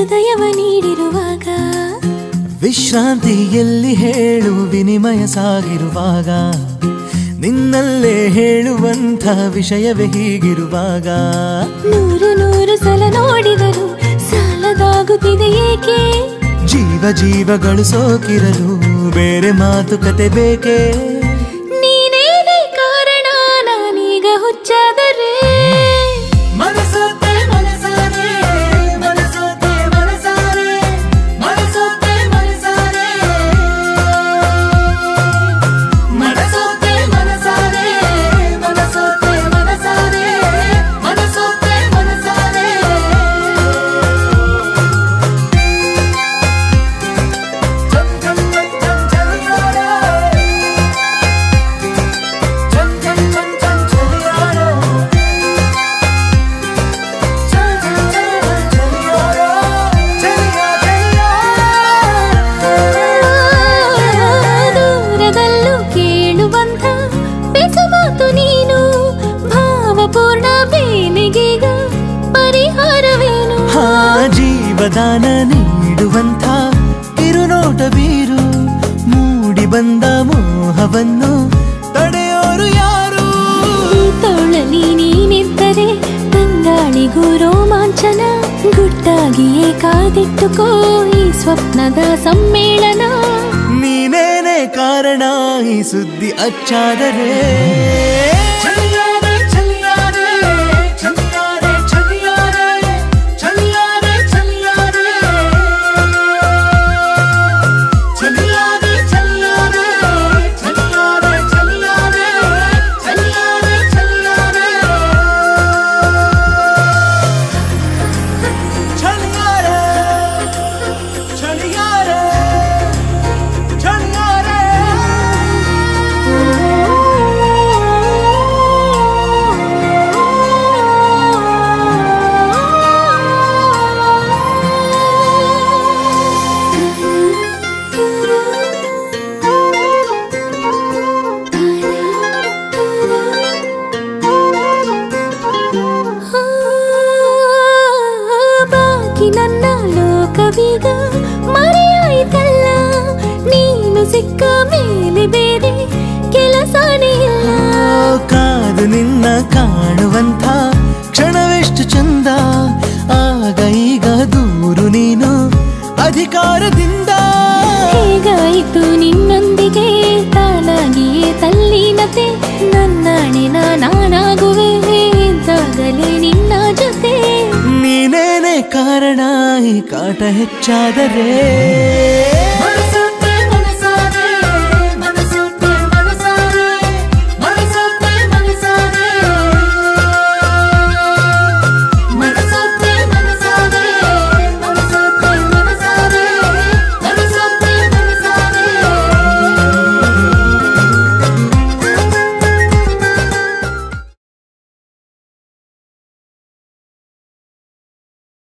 ಹೃದಯವ ನೀಡಿರುವಾಗ ವಿಶ್ರಾಂತಿ ಎಲ್ಲಿ ಹೇಳು ವಿನಿಮಯ ಸಾಗಿರುವಾಗ ನಿನ್ನಲ್ಲೇ ಹೇಳುವಂಥ ವಿಷಯವೇ ಹೀಗಿರುವಾಗ ನೂರು ನೂರು ಸಲ ನೋಡಿದರು ಸಾಲದಾಗುತ್ತಿದೆ ಏಕೆ ಜೀವ ಜೀವಗಳು ಸೋಕಿರಲು ಬೇರೆ ಮಾತುಕತೆ ಬೇಕೇ ನೀನೇನೇ ಕಾರಣ ನಾನೀಗ ಹುಚ್ಚಾದರೆ ಮನಸೋತೆ ಮನಸಾರೆ ಮನಸೋತೆ ಮನಸಾರೆ ಮನಸೋತೆ ಮನಸಾರೆ ಮನಸೋತೆ ಮನಸಾರೆ ಮನಸೋತೆ ಮನಸಾರೆ ಮನಸೋತೆ ಮನಸಾರೆ ಚಂ ಚಂ ಚಂ ಚಂ ಚಂ ಚಂ ಚಂ ಚಂ ಚಲಿಯಾರೋ ದೂರದಲ್ಲೂ ಕೇಳುವಂಥ ಬೆಸು ಮಾತು ನೀನು ಭಾವಪೂರ್ಣ ಬೇನೆಗೀಗ ಪರಿಹಾರವೇನು ಹಾ ಜೀವದಾನ ನೀಡುವಂಥ ಕಿರುನೋಟ ಬೀರು ಮೂಡಿ ಬಂದ ಮೋಹವನ್ನು ತಡೆಯೋರು ಯಾರು ಈ ತೋಳಲಿ ನೀನಿದ್ದರೆ ತಂಗಾಳಿಗೂ ರೋಮಾಂಚನ ಗುಟ್ಟಾಗಿಯೇ ಕಾದಿಟ್ಟುಕೋ ಈ ಸ್ವಪ್ನದ ಸಮ್ಮೇಳನ ನೀನೇನೆ ಕಾರಣ ಈ ಸುದ್ದಿ ಅಚ್ಚಾದರೆ ಚಲಿಯಾರೆ ಚಲಿಯಾರೆ ಚಲಿಯಾರೆ ಚಲಿಯಾರೆ ಚಲಿಯಾರೆ ಚಲಿಯಾರೆ ಚಲಿಯಾರೆ ಚಲಿಯಾರೆ ಚಲಿಯಾರೆ ಚಲಿಯಾರೆ ಚಲಿಯಾರೆ ಚಲಿಯಾರೆ ಚಲಿಯಾರೆ ಚಲಿಯಾರೆ ಚಲಿಯಾರೆ ಬಾಕಿ ನನ್ನ ಲೋಕವೀಗ ಮರೆಯಾಯಿತಲ್ಲ ನೀನು ಸಿಕ್ಕ ಮೇಲೆ ಬೇರೆ ಕೆಲಸನೇ ಇಲ್ಲ ಕಾದು ನಿನ್ನ ಕಾಣುವಂಥ ಕ್ಷಣವೆಷ್ಟು ಚಂದ ಆಗ ಈಗ ದೂರು ನೀನು ಅಧಿಕಾರದಿಂದ ಹೇಗಾಯಿತು ನಿನ್ನೊಂದಿಗೆ ತಾನಾಗಿಯೇ ತಲ್ಲೀನತೆ ನನ್ನಾಣಿನ ನಾನಾಗುವೆ ಇದ್ದಾಗಲೇ ನಿನ್ನ ಜೊತೆ ನೀನೇನೆ ಕಾರಣ ಈ ಕಾಟ ಹೆಚ್ಚಾದರೆ